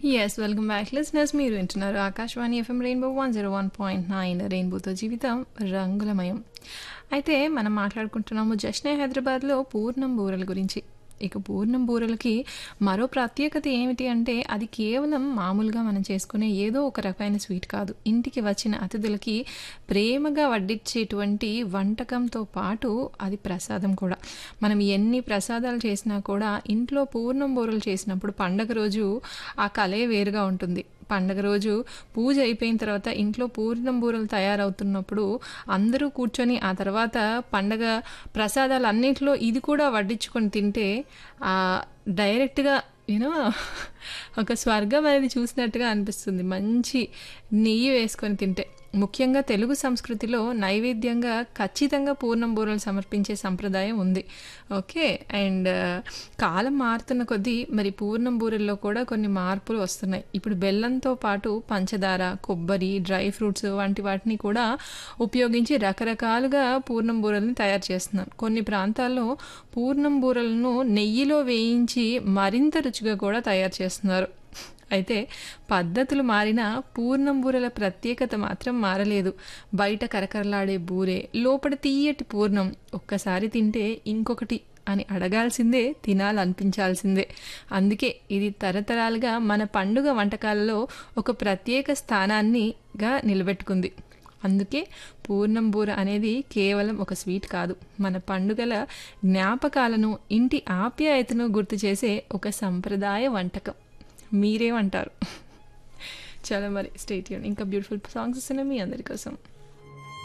yes welcome back listeners మీరు వింటున్నారు Akashvani FM rainbow one zero one point nine రెయిన్బోతో జీవితం రంగులమయం అయితే మనం మాట్లాడుకుంటున్నాము జశ్నే హైదరాబాద్లో పూర్ణం బూరల గురించి ఇక పూర్ణం బూరలకి మరో ప్రత్యేకత ఏమిటి అంటే అది కేవలం మామూలుగా మనం చేసుకునే ఏదో ఒక రకమైన స్వీట్ కాదు ఇంటికి వచ్చిన అతిథులకి ప్రేమగా వడ్డించేటువంటి వంటకంతో పాటు అది ప్రసాదం కూడా మనం ఎన్ని ప్రసాదాలు చేసినా కూడా ఇంట్లో పూర్ణం బూరలు చేసినప్పుడు పండగ రోజు ఆ కలే వేరుగా ఉంటుంది పండగ రోజు పూజ అయిపోయిన తర్వాత ఇంట్లో పూర్ణం బూరలు తయారవుతున్నప్పుడు అందరూ కూర్చొని ఆ తర్వాత పండగ ప్రసాదాలు అన్నింటిలో ఇది కూడా వడ్డించుకొని తింటే డైరెక్ట్గా యూనో ఒక స్వర్గం అనేది చూసినట్టుగా అనిపిస్తుంది మంచి నెయ్యి వేసుకొని తింటే ముఖ్యంగా తెలుగు సంస్కృతిలో నైవేద్యంగా ఖచ్చితంగా పూర్ణం బూరలు సమర్పించే సంప్రదాయం ఉంది ఓకే అండ్ కాలం మారుతున్న కొద్దీ మరి పూర్ణం బూరెల్లో కూడా కొన్ని మార్పులు వస్తున్నాయి ఇప్పుడు బెల్లంతో పాటు పంచదార కొబ్బరి డ్రై ఫ్రూట్స్ వంటి వాటిని కూడా ఉపయోగించి రకరకాలుగా పూర్ణం బూరల్ని తయారు చేస్తున్నారు కొన్ని ప్రాంతాల్లో పూర్ణం బూరలను నెయ్యిలో వేయించి మరింత రుచిగా కూడా తయారు చేస్తున్నారు అయితే పద్ధతులు మారినా పూర్ణం బూరెల ప్రత్యేకత మాత్రం మారలేదు బయట కరకరలాడే బూరె లోపల తీయటి పూర్ణం ఒక్కసారి తింటే ఇంకొకటి అని అడగాల్సిందే తినాలనిపించాల్సిందే అందుకే ఇది తరతరాలుగా మన పండుగ వంటకాలలో ఒక ప్రత్యేక స్థానాన్నిగా నిలబెట్టుకుంది అందుకే పూర్ణం బూర అనేది కేవలం ఒక స్వీట్ కాదు మన పండుగల జ్ఞాపకాలను ఇంటి ఆప్యాయతను గుర్తు చేసే ఒక సంప్రదాయ వంటకం మీరేమంటారు చాలా మరి స్టేట్ ఇంకా బ్యూటిఫుల్ సాంగ్స్ వస్తున్నాయి మీ అందరి కోసం